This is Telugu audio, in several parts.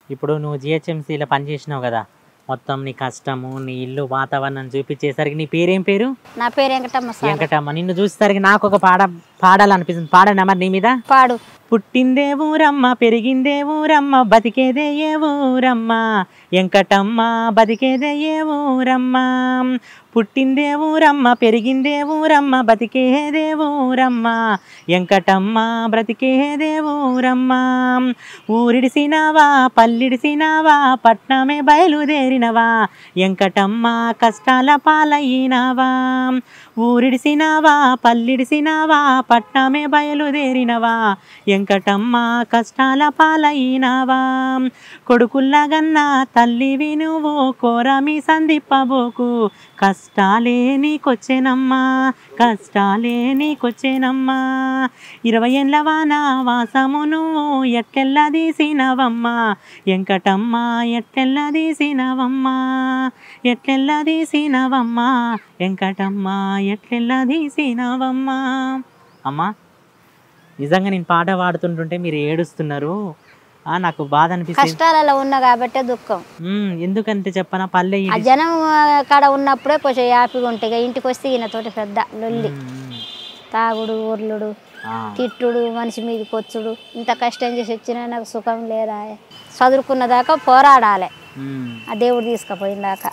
ఇప్పుడు నువ్వు జిహెచ్ఎంసీలో పనిచేసినావు కదా మొత్తం నీ కష్టము నీ ఇల్లు వాతావరణం చూపించేసరికి నీ పేరేం పేరు నా పేరు వెంకటమ్మ సార్ వెంకటమ్మ నిన్ను చూసేసరికి నాకు ఒక పాట పాడాలనిపిస్తుంది పాడనా మరి నీ మీద పాడు పుట్టిందే ఊరమ్మ పెరిగిందే ఊరమ్మ బతికేదే ఏ ఊరమ్మ వెంకటమ్మ బతికేదే ఏ ఊరమ్మ పుట్టిందే ఊరమ్మ పెరిగిందే ఊరమ్మ బతికేదే ఊరమ్మ వెంకటమ్మ బ్రతికేదే ఊరమ్మ ఊరిడిసినావా పల్లిడిసినావా పట్నమే బయలుదేరినవా వెంకటమ్మ కష్టాల పాలయ్యినావా ఊరిడిసినావా పల్లిడిసినావా పట్నమే బయలుదేరినవా వెంకటమ్మ కష్టాల పాలైనావా కొడుకుల్లగన్నా తల్లివి నువ్వు కోరమి సందిప్పబోకు కష్టాలే నీకొచ్చేనమ్మా కష్టాలే నీకొచ్చేనమ్మా ఇరవై ఏళ్ళ వాన వాసము నువ్వు ఎట్టెల్ల తీసినవమ్మా వెంకటమ్మ ఎట్టెల్ల తీసినవమ్మా ఎట్టెల్ల తీసినవమ్మా వెంకటమ్మ ఎట్టెల్ల తీసినవమ్మా అమ్మా నిజంగా నేను పాట పాడుతుంటుంటే మీరు ఏడుస్తున్నారు ఆ, నాకు బాధ అనిపిస్తుంది కష్టాలలో ఉన్నా కాబట్టే దుఃఖం మ్మ్, ఎందుకంటే చెప్పనా పల్లె ఆ ఇది- జనం ఆ, కాడ ఉన్నప్పుడే కొంచెం హ్యాపీగా ఉంటాయి ఇక ఇంటికి వస్తే ఈయనతోటి పెద్ద లొల్లి మ్మ్. తాగుడు ఊర్లుడు ఆ, తిట్టుడు మనిషి మీదకి వచ్చుడు ఇంత కష్టం చేసి వచ్చినా నాకు సుఖం లేదా చదువుకున్న దాకా పోరాడాలి మ్మ్. ఆ దేవుడు తీసుకుపోయిన దాకా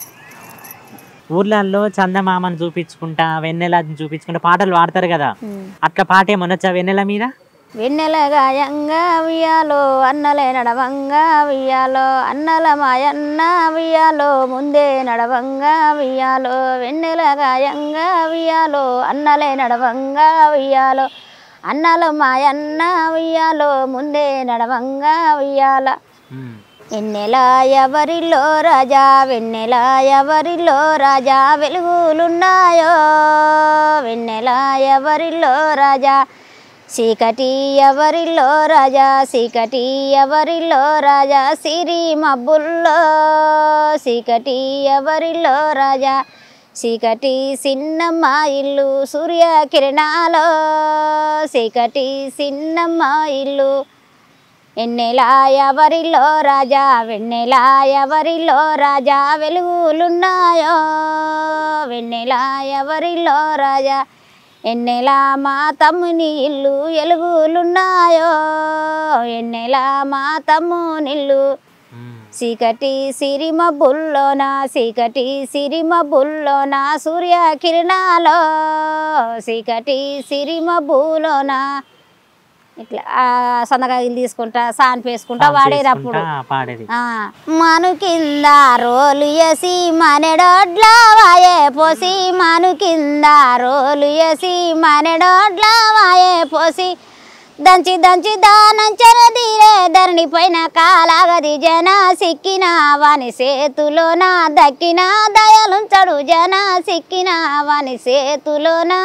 ఊర్లలో చందమామను చూపించుకుంటా వెన్నెలని చూపించుకుంటా పాటలు పాడతారు కదా ఉమ్. అట్లా పాట ఏమన్నా వచ్చా వెన్నెల మీద వెన్నెల గాయంగా వియాలో అన్నలే నడవంగా వియాలో అన్నల మాయన్న వియాలో ముందే నడవంగా వియాలో వెన్నెల గాయంగా వియాలో అన్నలే నడవంగా వియాలో అన్నల మాయన్న వియాలో ముందే నడవంగా వియాల మ్మ్. వెన్నెల ఎవరిలో రాజా వెన్నెల ఎవరిలో రాజా వెలుగులున్నాయో వెన్నెల ఎవరిలో రాజా చీకటి ఎవరిలో రాజా చీకటి ఎవరిలో రాజా సిరి మబ్బుల్లో చీకటి ఎవరిలో రాజా చీకటి చిన్నమ్మ ఇల్లు సూర్య కిరణాలో చీకటి చిన్నమ్మ ఇల్లు వెన్నెల ఎవరిలో రాజా వెన్నెల ఎవరిలో రాజా వెలుగులున్నాయో వెన్నెల ఎవరిలో రాజా ఎన్నెల మా తమ్ముని ఇల్లు ఎలుగులున్నాయో ఎన్నెల మా తమ్మునిల్లు మ్మ్. చీకటి సిరిమ బుల్లోన చీకటి సిరిమ బుల్లోన సూర్య కిరణాలో చీకటి సిరిమ బూలోన ఇట్లా ఆ సొందకాయలు తీసుకుంటా సాన్ వేసుకుంటా వాడేటప్పుడు చేసుకుంటా పాడేది ఆ, మను కింద రోలు వేసి మనెడోడ్ల వాయే పోసి మను కింద రోలు వేసి మనెడోడ్ల వాయే పోసి దంచి దంచి దానంచన తీరే ధరణి పైన కాలాగది జన సిక్కిన వాని సేతులోన దక్కిన దయలుంచడు జన సిక్కిన వాని సేతులోన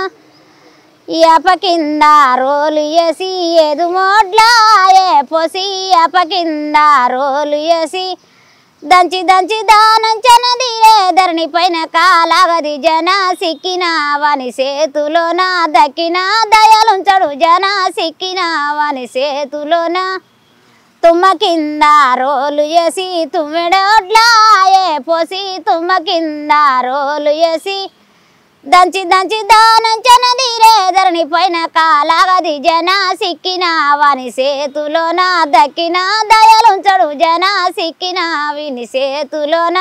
అప కింద రోలు వేసి ఎదు మోడ్లాయే పోసి అప కింద రోలు వేసి దంచి దంచి దానంచన తీరే ధరణి పైన కాలాగది జన సిక్కిన వాని సేతులోన దక్కిన దయలుంచడు జన సిక్కిన వాని సేతులోన తుమ్మ కింద రోలు వేసి తుమ్మెడోడ్లాయే పోసి తుమ్మ కింద రోలు వేసి దంచి దంచి దానంచన తీరే ధరణి పైన కాలాగది జన సిక్కిన వాని సేతులోన దక్కిన దయలుంచడు జన సిక్కిన విని సేతులోన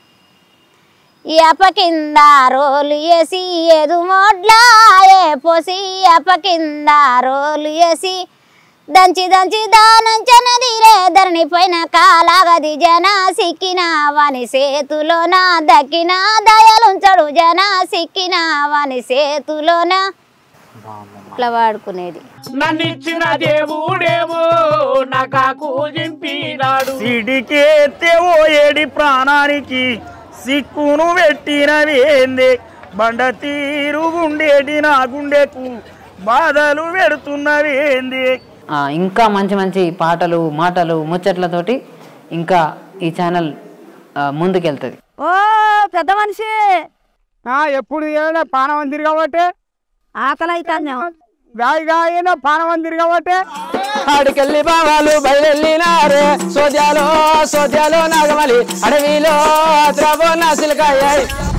అప కింద రోలు వేసి ఎదు మోడ్లాయే పోసి అప కింద రోలు వేసి దంచి దంచి దానంచన తీరే ధరణి పైన కాలాగది జన సిక్కిన వాని సేతులోన దక్కిన దయలుంచడు జన సిక్కిన వాని సేతులోన బాగుందమ్మా. ఇట్లా వాడుకునేది నన్నిచ్చిన దేవుడేమో నాకు జింపినాడు సిడికేస్తే ఓ ఏడి ప్రాణానికి సిక్కును పెట్టినవేందే బండ తీరుగుండేటి నా గుండెకు బాధలు పెడుతున్నవేందే ఆ, ఇంకా మంచి మంచి పాటలు మాటలు ముచ్చట్లతోటి ఇంకా ఈ ఛానల్ ఆ, ముందుకెళ్తుంది ఓ పెద్ద మనిషి ఎప్పుడు ఏమైనా పానం తిరగబట్టే ఆకలి అవుతాను గాయన పానవం తిరగబట్టే ఆడికెళ్ళి బావాలు బయలునారే సోద్యాలో సోద్యాలో నాగమలి అడవిలో ద్రవో నాసిలకాయ